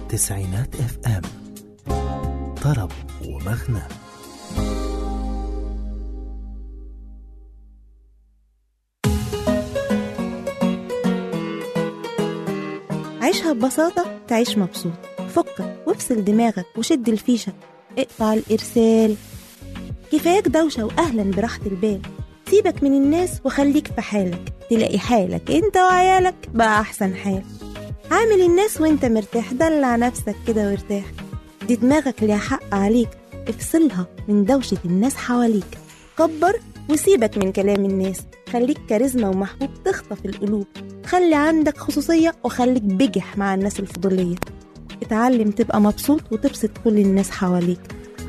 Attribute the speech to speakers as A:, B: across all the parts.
A: تسعينات اف ام طرب ومغنى
B: عيشها ببساطة تعيش مبسوط فكك وافصل دماغك وشد الفيشة اقطع الإرسال كفاياك دوشة وأهلا براحة البال سيبك من الناس وخليك في حالك تلاقي حالك انت وعيالك بقى أحسن حال عامل الناس وانت مرتاح دلع نفسك كده وارتاح دي دماغك ليها حق عليك افصلها من دوشة الناس حواليك كبر وسيبك من كلام الناس خليك كاريزما ومحبوب تخطف القلوب خلي عندك خصوصية وخليك بجح مع الناس الفضولية اتعلم تبقى مبسوط وتبسط كل الناس حواليك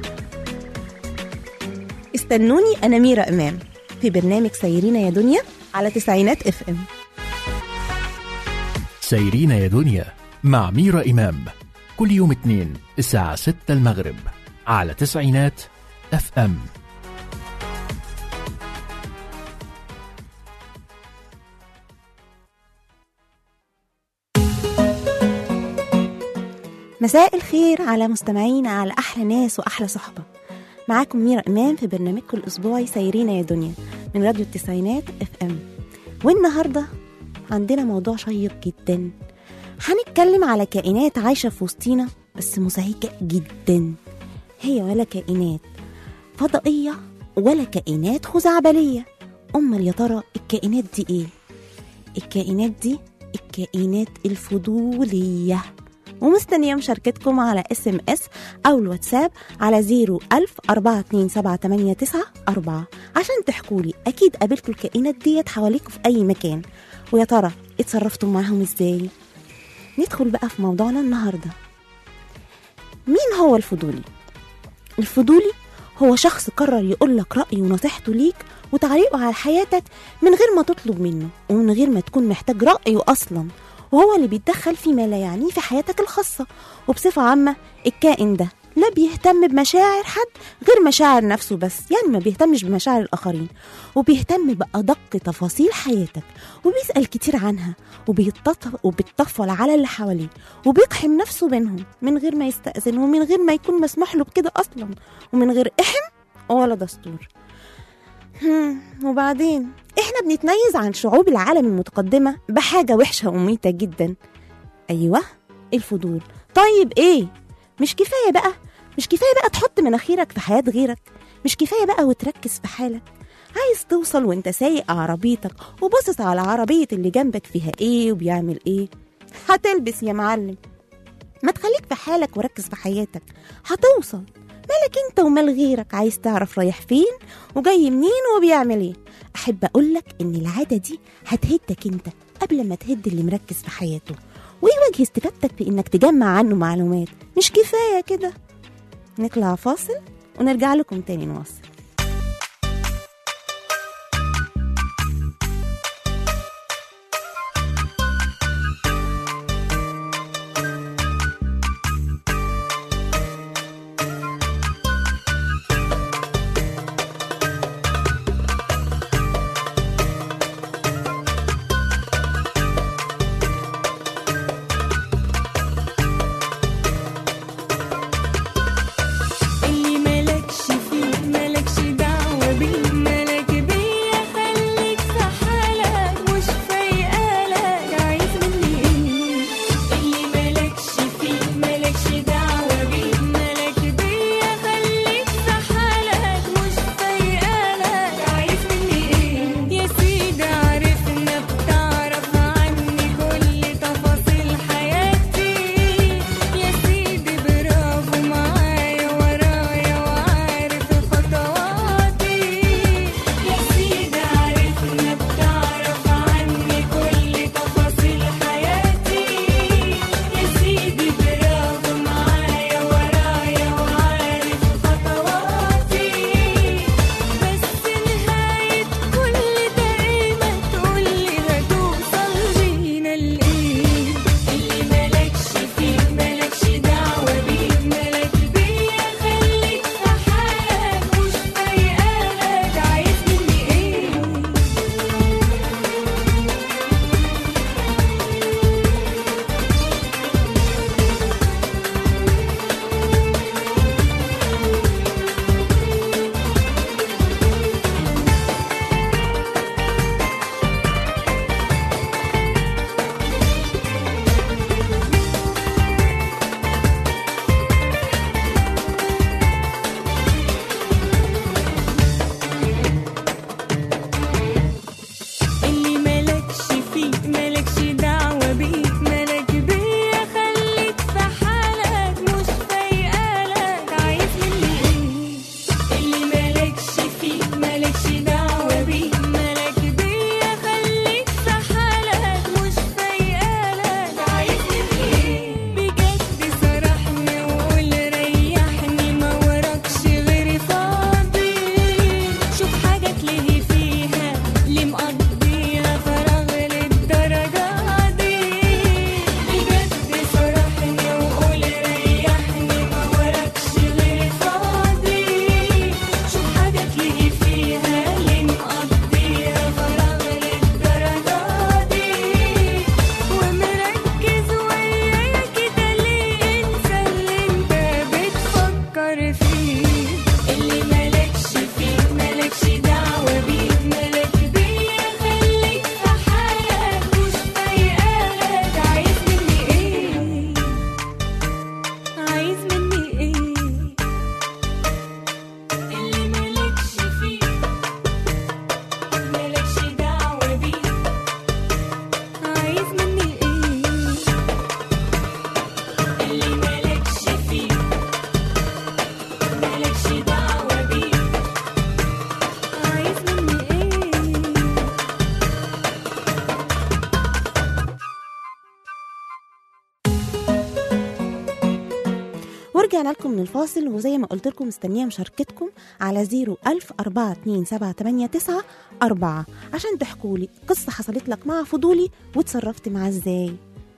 B: استنوني أنا ميرا إمام في برنامج سيرينا يا دنيا على تسعينات اف ام
A: سيرين يا دنيا مع ميرا إمام كل يوم اثنين الساعة 6 المغرب على تسعينات اف ام
B: مساء الخير على مستمعينا على أحلى ناس وأحلى صحبة معاكم ميرا إمام في برنامجكم الأسبوعي سيرينا يا دنيا من راديو التسعينات اف ام والنهاردة عندنا موضوع شيق جدا هنتكلم على كائنات عايشة في وسطينا بس مزعجة جدا هي ولا كائنات فضائية ولا كائنات خزعبلية أمال يا ترى الكائنات دي إيه؟ الكائنات دي الكائنات الفضولية ومستنية مشاركتكم على اس ام اس او الواتساب على 01000 427 عشان تحكولي اكيد قابلتوا الكائنات ديت حواليكوا في اي مكان ويا ترى اتصرفتوا معاهم ازاي ندخل بقى في موضوعنا النهارده مين هو الفضولي الفضولي هو شخص قرر يقول لك رأيه ونصيحته ليك وتعليقه على حياتك من غير ما تطلب منه ومن غير ما تكون محتاج رأيه أصلا وهو اللي بيتدخل فيما لا يعنيه في حياتك الخاصة وبصفة عامة الكائن ده لا بيهتم بمشاعر حد غير مشاعر نفسه بس يعني ما بيهتمش بمشاعر الآخرين وبيهتم بأدق تفاصيل حياتك وبيسأل كتير عنها وبيتطف وبيتطفل على اللي حواليه وبيقحم نفسه بينهم من غير ما يستأذن ومن غير ما يكون مسموح له بكده أصلا ومن غير إحم ولا دستور هم، وبعدين احنا بنتميز عن شعوب العالم المتقدمة بحاجة وحشة ومميتة جدا أيوة الفضول طيب ايه مش كفاية بقى مش كفاية بقى تحط مناخيرك في حياة غيرك مش كفاية بقى وتركز في حالك عايز توصل وانت سايق عربيتك وباصص على عربية اللي جنبك فيها ايه وبيعمل ايه هتلبس يا معلم ما تخليك في حالك وركز في حياتك هتوصل مالك انت ومال غيرك عايز تعرف رايح فين وجاي منين وبيعمل ايه احب اقولك ان العاده دي هتهدك انت قبل ما تهد اللي مركز في حياته وايه وجه استفادتك في انك تجمع عنه معلومات مش كفايه كده نطلع فاصل ونرجع لكم تاني نواصل
C: اللي مالكش فيه مالكش
B: ورجعنا لكم من الفاصل وزي ما قلت لكم مستنيه مشاركتكم على 01000 42789 4 عشان تحكوا لي قصه حصلت لك مع فضولي وتصرفت معاه ازاي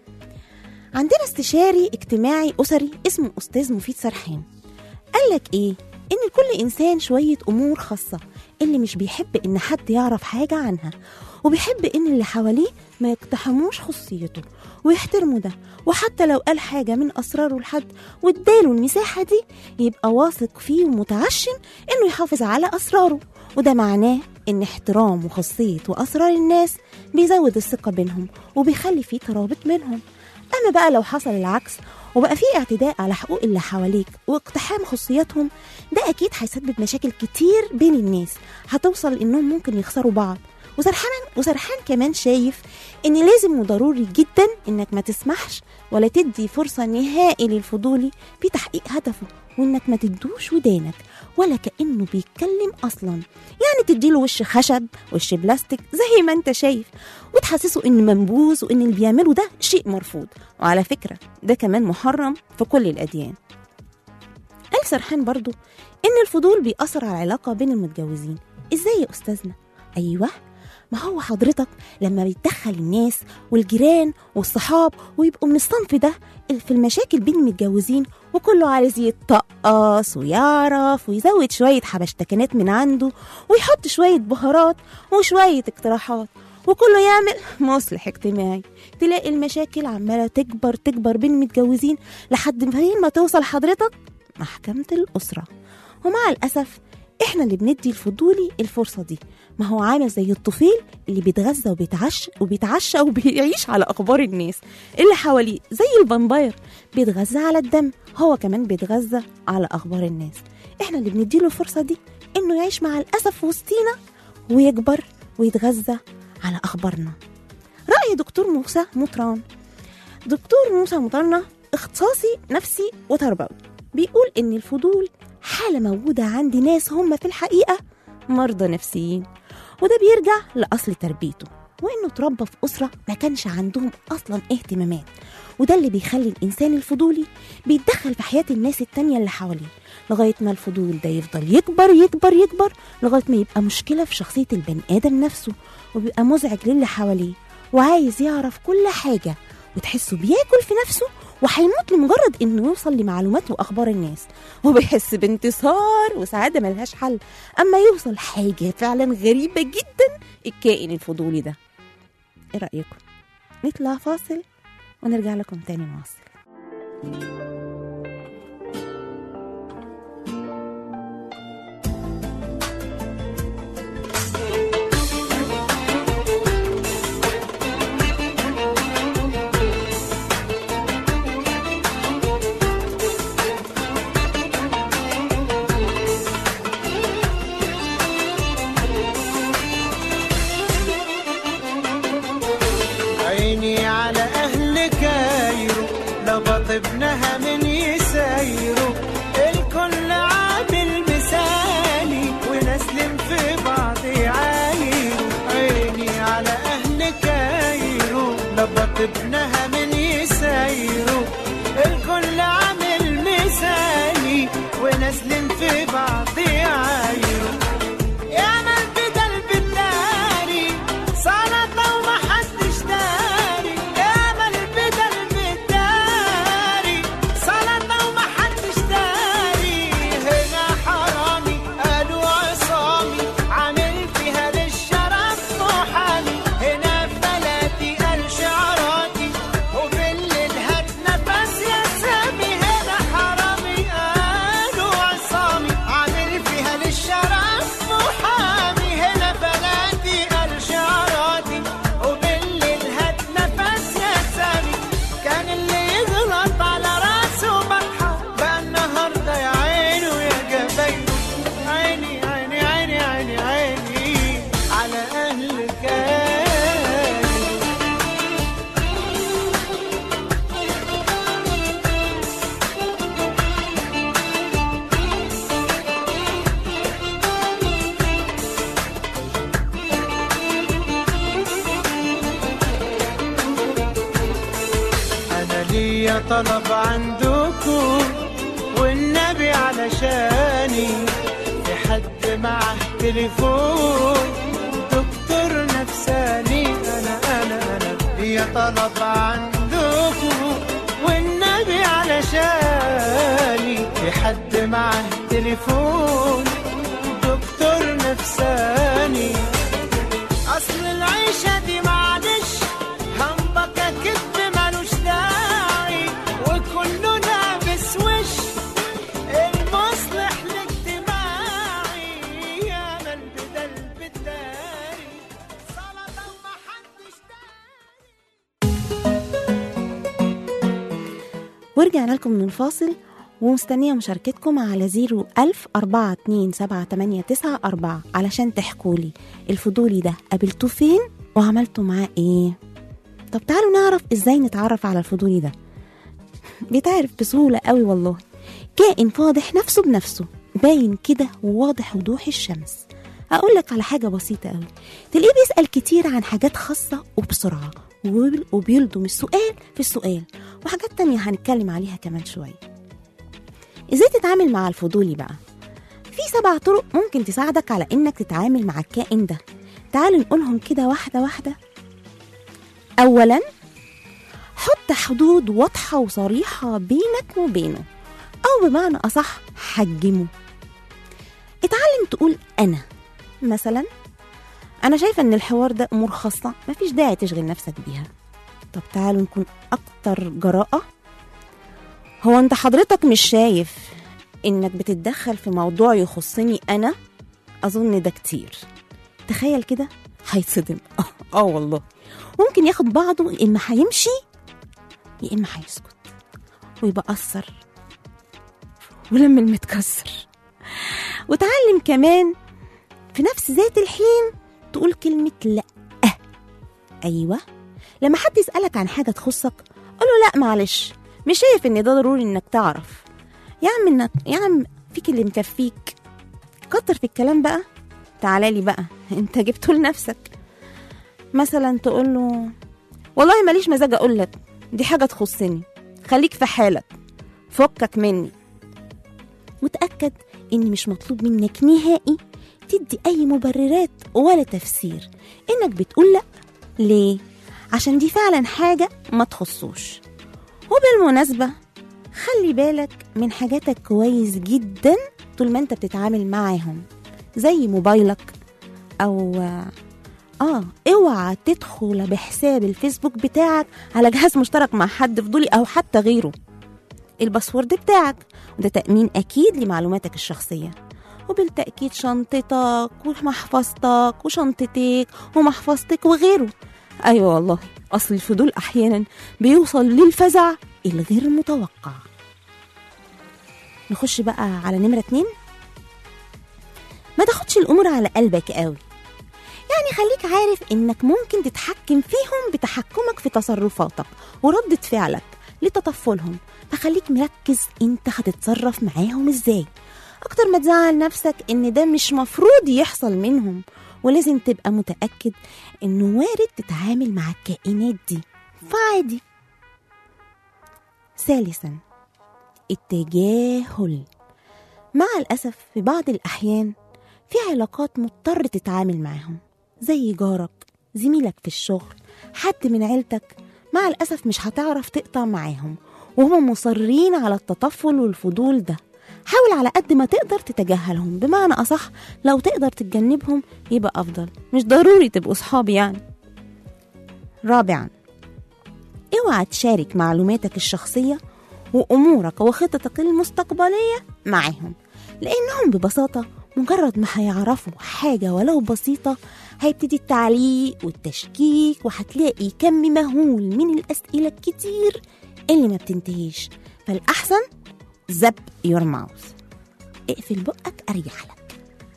B: عندنا استشاري اجتماعي اسري اسمه استاذ مفيد سرحان قال لك ايه ان لكل انسان شويه امور خاصه اللي مش بيحب ان حد يعرف حاجه عنها وبيحب ان اللي حواليه ما يقتحموش خصوصيته ويحترموا ده وحتى لو قال حاجه من اسراره لحد واداله المساحه دي يبقى واثق فيه ومتعشم انه يحافظ على اسراره وده معناه ان احترام وخصوصيه واسرار الناس بيزود الثقه بينهم وبيخلي فيه ترابط بينهم اما بقى لو حصل العكس وبقى في اعتداء على حقوق اللي حواليك واقتحام خصوصياتهم ده اكيد هيسبب مشاكل كتير بين الناس هتوصل انهم ممكن يخسروا بعض وسرحان وسرحان كمان شايف ان لازم وضروري جدا انك ما تسمحش ولا تدي فرصة نهائي للفضولي في تحقيق هدفه وانك ما تدوش ودانك ولا كأنه بيتكلم اصلا يعني تديله وش خشب وش بلاستيك زي ما انت شايف وتحسسه ان منبوذ وان اللي بيعمله ده شيء مرفوض وعلى فكرة ده كمان محرم في كل الاديان قال سرحان برضو ان الفضول بيأثر على العلاقة بين المتجوزين ازاي يا استاذنا ايوه ما هو حضرتك لما بيتدخل الناس والجيران والصحاب ويبقوا من الصنف ده في المشاكل بين المتجوزين وكله عايز يتقص ويعرف ويزود شوية حبشتكنات من عنده ويحط شوية بهارات وشوية اقتراحات وكله يعمل مصلح اجتماعي تلاقي المشاكل عمالة تكبر تكبر بين المتجوزين لحد فين ما توصل حضرتك محكمة الأسرة ومع الأسف احنا اللي بندي الفضولي الفرصة دي ما هو عامل زي الطفيل اللي بيتغذى وبيتعشى وبيتعشى وبيعيش على اخبار الناس اللي حواليه زي الفامباير بيتغذى على الدم هو كمان بيتغذى على اخبار الناس احنا اللي بنديله الفرصة دي انه يعيش مع الاسف وسطينا ويكبر ويتغذى على اخبارنا رأي دكتور موسى مطران دكتور موسى مطرنا اختصاصي نفسي وتربوي بيقول ان الفضول حالة موجودة عند ناس هم في الحقيقة مرضى نفسيين وده بيرجع لأصل تربيته وإنه اتربى في أسرة ما كانش عندهم أصلا اهتمامات وده اللي بيخلي الإنسان الفضولي بيتدخل في حياة الناس التانية اللي حواليه لغاية ما الفضول ده يفضل يكبر يكبر يكبر لغاية ما يبقى مشكلة في شخصية البني آدم نفسه وبيبقى مزعج للي حواليه وعايز يعرف كل حاجة وتحسه بياكل في نفسه وهيموت لمجرد انه يوصل لمعلومات واخبار الناس وبيحس بانتصار وسعاده ملهاش حل اما يوصل حاجه فعلا غريبه جدا الكائن الفضولي ده ايه رايكم نطلع فاصل ونرجع لكم تاني نواصل
C: عيني على أهل كايرو لبط ابنها من يسايرو الكل عامل مثالي ونسلم في بعض عايرو عيني على أهل كايرو لبط ابنها من يسايرو الكل عامل مثالي ونسلم في بعض عايرو يا من بدل بالداري سلطة وما حدش داري يا من بدل بالداري سلطة وما حدش داري هنا حرامي قالوا عصامي عامل فيها للشرف محامي هنا بلدي قال شعراتي وبالليل هات نفس يا سامي هنا حرامي قالوا عصامي عامل فيها للشرف محامي هنا بلدي قال شعراتي وبالليل هات نفس يا سامي كان اللي يغلط على راسه مرحى بقى النهارده يا عيني ويا جبينه عيني عيني عيني عيني عيني على اهل كايرو انا ليا طلب عندكم علشاني في حد معه تليفون دكتور نفساني انا انا انا هي طلب عندكم والنبي علشاني في حد معه تليفون دكتور نفساني اصل العيشة دي معلش همبكة كدب ملوش داعي وكله لابس وش المصلح الاجتماعي يا من بدل بالداري سلطة ومحدش داري
B: ورجعنا لكم من الفاصل ومستنية مشاركتكم على زيرو ألف أربعة اتنين سبعة تمانية تسعة أربعة علشان تحكولي الفضولي ده قابلتوه فين وعملتوا معاه ايه طب تعالوا نعرف ازاي نتعرف على الفضولي ده بيتعرف بسهولة قوي والله كائن فاضح نفسه بنفسه باين كده وواضح وضوح الشمس أقول لك على حاجة بسيطة قوي تلاقيه بيسأل كتير عن حاجات خاصة وبسرعة وبيل- وبيلضم السؤال في السؤال وحاجات تانية هنتكلم عليها كمان شوية ازاي تتعامل مع الفضولي بقى في سبع طرق ممكن تساعدك على انك تتعامل مع الكائن ده تعالوا نقولهم كده واحدة واحدة اولا حط حدود واضحة وصريحة بينك وبينه او بمعنى اصح حجمه اتعلم تقول انا مثلا انا شايفة ان الحوار ده امور خاصة مفيش داعي تشغل نفسك بيها طب تعالوا نكون اكتر جراءة هو انت حضرتك مش شايف انك بتتدخل في موضوع يخصني انا اظن ده كتير تخيل كده هيتصدم اه اه والله ممكن ياخد بعضه يا اما هيمشي يا اما هيسكت ويبقى قصر ولما المتكسر وتعلم كمان في نفس ذات الحين تقول كلمة لأ أيوة لما حد يسألك عن حاجة تخصك قوله لأ معلش مش شايف إن ده ضروري إنك تعرف يا عم إنك يا عم فيك اللي مكفيك كتر في الكلام بقى تعالى لي بقى انت جبته لنفسك مثلا تقول له والله ماليش مزاج اقول لك دي حاجه تخصني خليك في حالك فكك مني وتاكد ان مش مطلوب منك نهائي تدي اي مبررات ولا تفسير انك بتقول لا ليه عشان دي فعلا حاجه ما تخصوش وبالمناسبه خلي بالك من حاجاتك كويس جدا طول ما انت بتتعامل معاهم زي موبايلك او اه اوعى تدخل بحساب الفيسبوك بتاعك على جهاز مشترك مع حد فضولي او حتى غيره الباسورد بتاعك وده تأمين أكيد لمعلوماتك الشخصية وبالتأكيد شنطتك ومحفظتك وشنطتك ومحفظتك وغيره أيوة والله أصل الفضول أحيانا بيوصل للفزع الغير متوقع نخش بقى على نمرة اتنين ما تاخدش الأمور على قلبك قوي يعني خليك عارف إنك ممكن تتحكم فيهم بتحكمك في تصرفاتك وردة فعلك لتطفلهم فخليك مركز انت هتتصرف معاهم ازاي اكتر ما تزعل نفسك ان ده مش مفروض يحصل منهم ولازم تبقى متأكد انه وارد تتعامل مع الكائنات دي فعادي ثالثا التجاهل مع الأسف في بعض الأحيان في علاقات مضطر تتعامل معاهم زي جارك زميلك في الشغل حد من عيلتك مع الأسف مش هتعرف تقطع معاهم وهم مصرين على التطفل والفضول ده حاول على قد ما تقدر تتجاهلهم بمعنى أصح لو تقدر تتجنبهم يبقى أفضل مش ضروري تبقوا صحاب يعني رابعا اوعى تشارك معلوماتك الشخصية وأمورك وخططك المستقبلية معاهم لأنهم ببساطة مجرد ما هيعرفوا حاجة ولو بسيطة هيبتدي التعليق والتشكيك وهتلاقي كم مهول من الأسئلة الكتير اللي ما بتنتهيش فالأحسن زب يور ماوث اقفل بقك أريح لك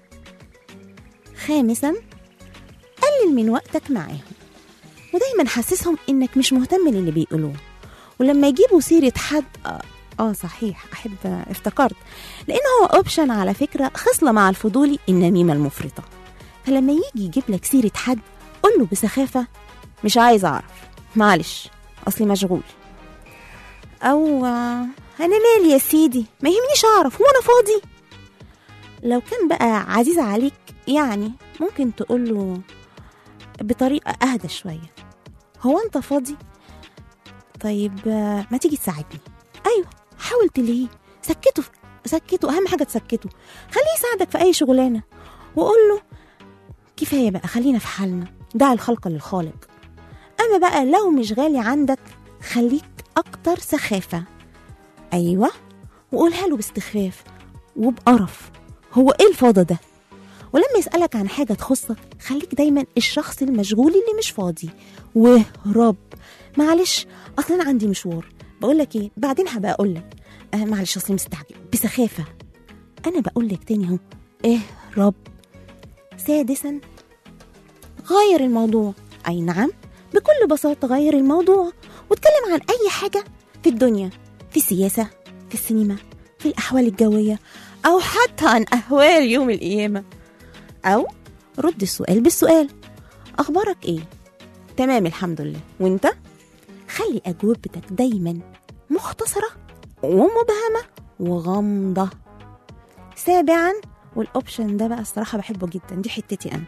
B: خامسا قلل من وقتك معاهم ودايما حسسهم انك مش مهتم للي بيقولوه ولما يجيبوا سيرة حد آه, اه صحيح احب افتكرت لان هو اوبشن على فكرة خصلة مع الفضولي النميمة المفرطة فلما يجي يجيب لك سيرة حد قول له بسخافة مش عايز اعرف معلش اصلي مشغول او آه، انا مالي يا سيدي ما يهمنيش اعرف هو انا فاضي لو كان بقى عزيز عليك يعني ممكن تقوله بطريقة أهدى شوية هو أنت فاضي؟ طيب آه، ما تيجي تساعدني أيوه حاول تلهيه سكته سكته أهم حاجة تسكته خليه يساعدك في أي شغلانة وقول له كفاية بقى خلينا في حالنا دع الخلق للخالق أما بقى لو مش غالي عندك خليك أكتر سخافة أيوة وقولها له باستخفاف وبقرف هو إيه الفاضة ده ولما يسألك عن حاجة تخصك خليك دايما الشخص المشغول اللي مش فاضي واهرب معلش أصلا أنا عندي مشوار بقول لك إيه بعدين هبقى أقول لك آه معلش أصلي مستعجل بسخافة أنا بقول لك تاني أهو اهرب سادسا غير الموضوع أي نعم بكل بساطة غير الموضوع واتكلم عن أي حاجة في الدنيا في السياسة في السينما في الأحوال الجوية أو حتى عن أهوال يوم القيامة أو رد السؤال بالسؤال أخبارك إيه؟ تمام الحمد لله وإنت؟ خلي أجوبتك دايما مختصرة ومبهمة وغامضة سابعا والأوبشن ده بقى الصراحة بحبه جدا دي حتتي أنا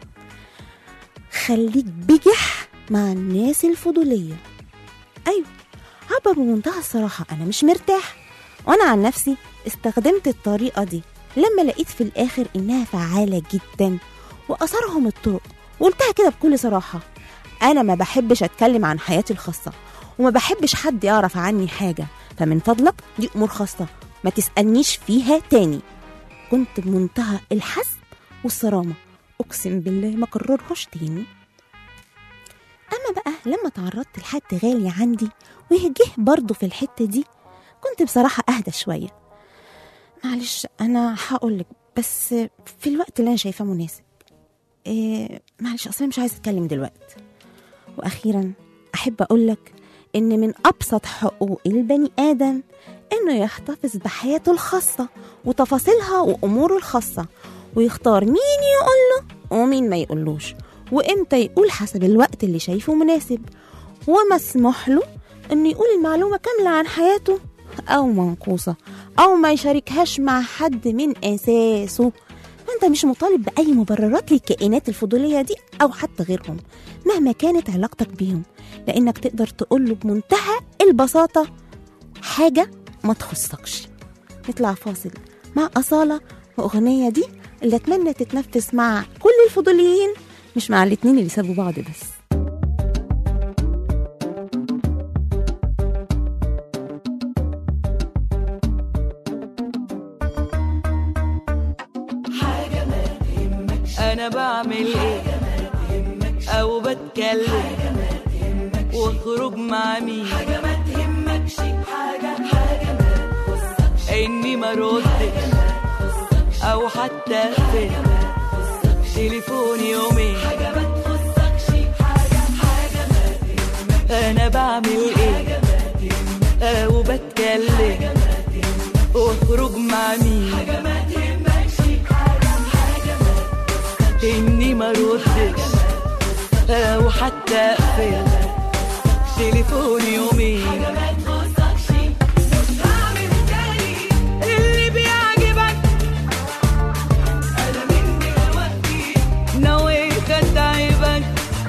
B: خليك بجح مع الناس الفضولية أيوة عبر بمنتهى الصراحة أنا مش مرتاح وأنا عن نفسي استخدمت الطريقة دي لما لقيت في الآخر إنها فعالة جدا وأثرهم الطرق وقلتها كده بكل صراحة أنا ما بحبش أتكلم عن حياتي الخاصة وما بحبش حد يعرف عني حاجة فمن فضلك دي أمور خاصة ما تسألنيش فيها تاني كنت بمنتهى الحسم والصرامة أقسم بالله ما كررهاش تاني أما بقى لما تعرضت لحد غالي عندي وجه برضه في الحتة دي كنت بصراحة أهدى شوية معلش أنا هقولك بس في الوقت اللي أنا شايفاه مناسب إيه معلش أصلا مش عايزة أتكلم دلوقتي وأخيرا أحب أقولك إن من أبسط حقوق البني آدم إنه يحتفظ بحياته الخاصة وتفاصيلها وأموره الخاصة ويختار مين يقوله ومين ما يقولوش وإمتى يقول حسب الوقت اللي شايفه مناسب ومسموح له إنه يقول المعلومة كاملة عن حياته أو منقوصة أو ما يشاركهاش مع حد من أساسه فأنت مش مطالب بأي مبررات للكائنات الفضولية دي أو حتى غيرهم مهما كانت علاقتك بيهم لأنك تقدر تقوله بمنتهى البساطة حاجة ما تخصكش نطلع فاصل مع أصالة وأغنية دي اللي أتمنى تتنفس مع كل الفضوليين مش مع الاتنين اللي سابوا بعض بس
D: انا بعمل ايه او بتكلم واخرج مع مين حاجه ما تهمكش حاجه حاجه ما تخصكش اني ما ردش او حتى اقفل تليفون يومين حاجه ما تخصكش حاجه حاجه ما تهمكش انا بعمل ايه او بتكلم واخرج مع مين حاجه ما تهمكش حاجه حاجه ما اني ما ردش او حتى اقفل تليفون يومين اللي بيعجبك انا من دلوقتي نويت اتعبك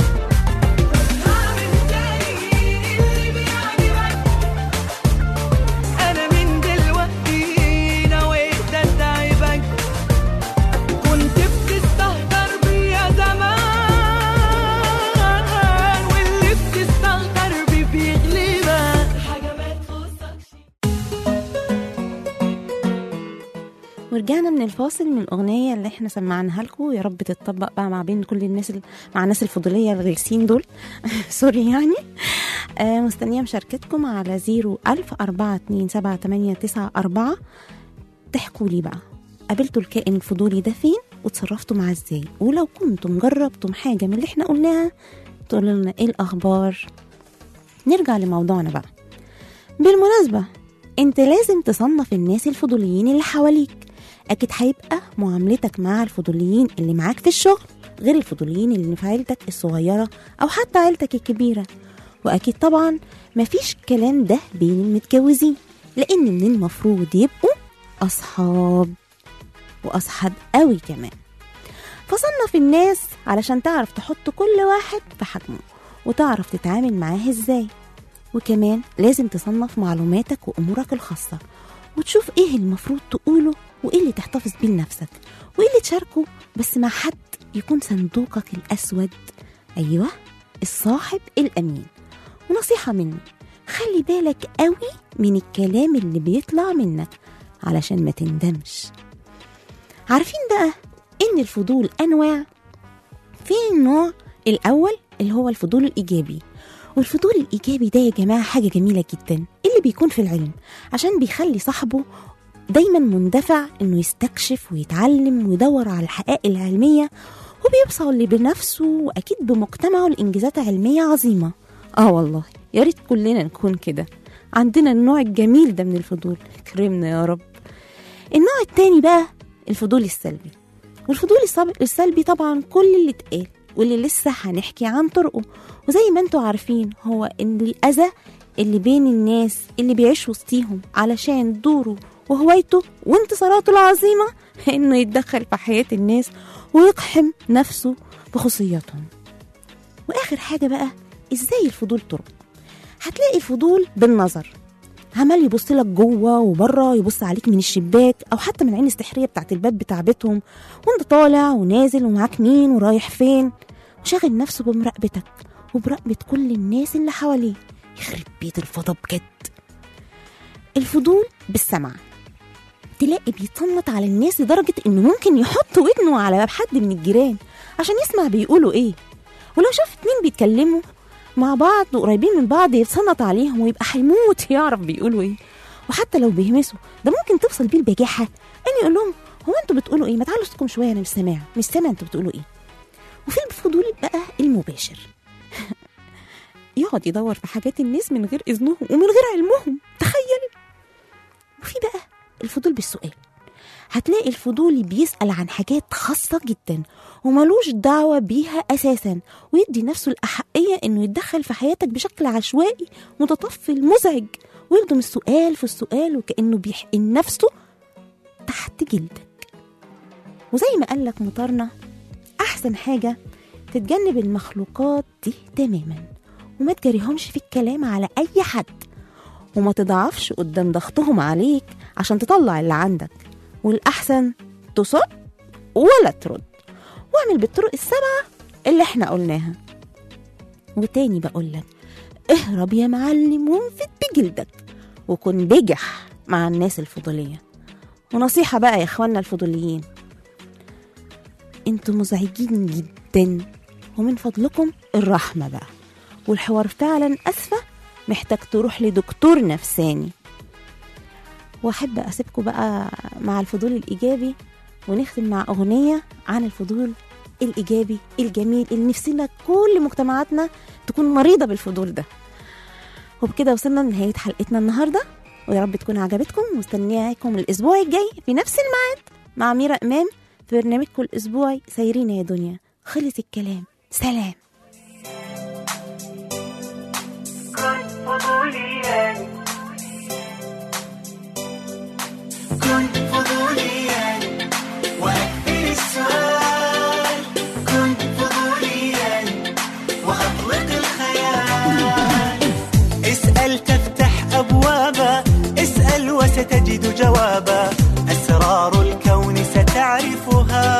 D: اللي بيعجبك انا من دلوقتي نويت اتعبك كنت بتستهتر بيا زمان واللي بتستهتر بيه بيغلبك حاجة ما تخصكش
B: ورجعنا من الفاصل من الأغنية اللي احنا سمعناها لكم يا رب تتطبق بقى مع بين كل الناس ال... مع الناس الفضولية الغلسين دول سوري يعني آه مستنية مشاركتكم على زيرو ألف أربعة اتنين سبعة تمانية تسعة أربعة تحكوا لي بقى قابلتوا الكائن الفضولي ده فين وتصرفتوا معاه ازاي ولو كنتم جربتم حاجة من اللي احنا قلناها تقولوا لنا ايه الأخبار نرجع لموضوعنا بقى بالمناسبة انت لازم تصنف الناس الفضوليين اللي حواليك اكيد هيبقى معاملتك مع الفضوليين اللي معاك في الشغل غير الفضوليين اللي في عيلتك الصغيرة او حتى عيلتك الكبيرة واكيد طبعا مفيش الكلام ده بين المتجوزين لأن من المفروض يبقوا أصحاب وأصحاب قوي كمان فصنف الناس علشان تعرف تحط كل واحد في حجمه وتعرف تتعامل معاه ازاي وكمان لازم تصنف معلوماتك وأمورك الخاصة وتشوف ايه المفروض تقوله وايه اللي تحتفظ بيه لنفسك وايه اللي تشاركه بس مع حد يكون صندوقك الأسود أيوة الصاحب الأمين ونصيحة مني خلي بالك قوي من الكلام اللي بيطلع منك علشان ما تندمش عارفين بقى ان الفضول انواع في النوع الاول اللي هو الفضول الايجابي والفضول الايجابي ده يا جماعه حاجه جميله جدا اللي بيكون في العلم عشان بيخلي صاحبه دايما مندفع انه يستكشف ويتعلم ويدور على الحقائق العلميه وبيوصل بنفسه واكيد بمجتمعه لانجازات علميه عظيمه اه والله يا ريت كلنا نكون كده عندنا النوع الجميل ده من الفضول كرمنا يا رب النوع التاني بقى الفضول السلبي والفضول الصب- السلبي طبعا كل اللي اتقال واللي لسه هنحكي عن طرقه وزي ما انتوا عارفين هو ان الاذى اللي بين الناس اللي بيعيش وسطيهم علشان دوره وهوايته وانتصاراته العظيمة انه يتدخل في حياة الناس ويقحم نفسه بخصوصياتهم واخر حاجة بقى ازاي الفضول طرق هتلاقي الفضول بالنظر عمال يبص لك جوه وبره يبص عليك من الشباك او حتى من العين السحريه بتاعت الباب بتاع بيتهم وانت طالع ونازل ومعاك مين ورايح فين وشاغل نفسه بمراقبتك وبراقبه كل الناس اللي حواليه يخرب بيت الفضا بجد الفضول بالسمع تلاقي بيتصنت على الناس لدرجة إنه ممكن يحط ودنه على باب حد من الجيران عشان يسمع بيقولوا إيه ولو شاف اتنين بيتكلموا مع بعض وقريبين من بعض يتصنت عليهم ويبقى هيموت يعرف بيقولوا ايه وحتى لو بيهمسوا ده ممكن توصل بيه البجاحه ان يقول لهم هو انتوا بتقولوا ايه ما تعالوا صوتكم شويه انا مش سامع مش سامع انتوا بتقولوا ايه وفي الفضول بقى المباشر يقعد يدور في حاجات الناس من غير اذنهم ومن غير علمهم تخيل وفي بقى الفضول بالسؤال هتلاقي الفضولي بيسأل عن حاجات خاصة جدا وملوش دعوة بيها أساسا ويدي نفسه الأحقية إنه يتدخل في حياتك بشكل عشوائي متطفل مزعج ويخدم السؤال في السؤال وكأنه بيحقن نفسه تحت جلدك وزي ما قالك مطارنا أحسن حاجة تتجنب المخلوقات دي تماما وما تجريهمش في الكلام على أي حد وما تضعفش قدام ضغطهم عليك عشان تطلع اللي عندك والأحسن تصد ولا ترد واعمل بالطرق السبعة اللي احنا قلناها وتاني بقولك اهرب يا معلم وانفد بجلدك وكن بجح مع الناس الفضولية ونصيحة بقى يا اخوانا الفضوليين انتوا مزعجين جدا ومن فضلكم الرحمة بقى والحوار فعلا أسفة محتاج تروح لدكتور نفساني واحب اسيبكم بقى مع الفضول الايجابي ونختم مع اغنيه عن الفضول الايجابي الجميل اللي نفسنا كل مجتمعاتنا تكون مريضه بالفضول ده وبكده وصلنا لنهايه حلقتنا النهارده ويا رب تكون عجبتكم مستنياكم الاسبوع الجاي في نفس الميعاد مع ميرا امام في برنامجكم الاسبوعي سايرين يا دنيا خلص الكلام سلام
C: كن فضوليا وأكثر السؤال كن فضوليا وأطلق الخيال اسأل تفتح أبوابا اسأل وستجد جوابا أسرار الكون ستعرفها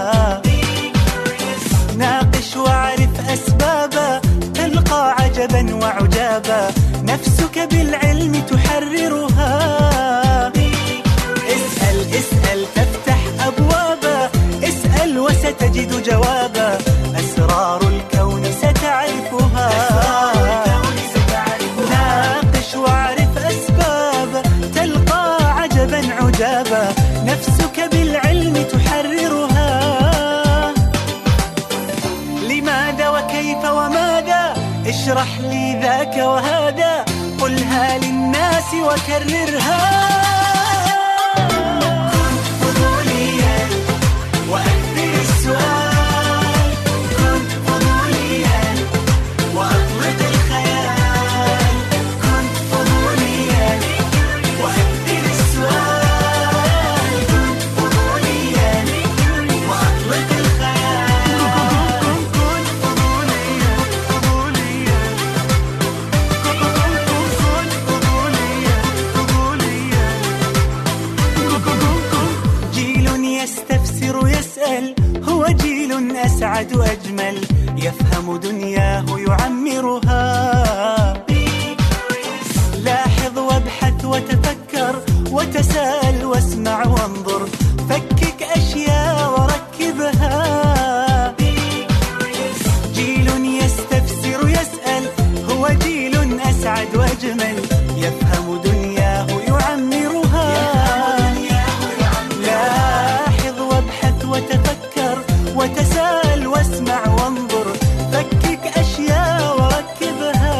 C: ناقش واعرف أسبابا تلقى عجبا وعجابا نفسك بالعلم تحررها اسأل اسأل تفتح أبوابا اسأل وستجد جوابا أسرار الكون ستعرفها ناقش واعرف أسبابا تلقى عجبا عجابا نفسك بالعلم تحررها لماذا وكيف وماذا اشرح لي ذاك وهذا قلها للناس وكررها كن فضوليا وأكثر السؤال كن فضوليا وأطلق الخيال كن فضوليا وأكثر هو جيل أسعد وأجمل يفهم دنياه يعمرها لاحظ وابحث وتفكر وتساءل واسمع وانظر فكك أشياء وركبها جيل يستفسر يسأل هو جيل أسعد وأجمل يفهم دنياه يعمرها لاحظ وابحث وتفكر وتساءل واسمع وانظر فكك أشياء وركبها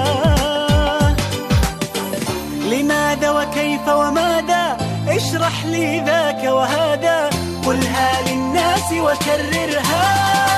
C: لماذا وكيف وماذا اشرح لي ذاك وهذا قلها للناس وكررها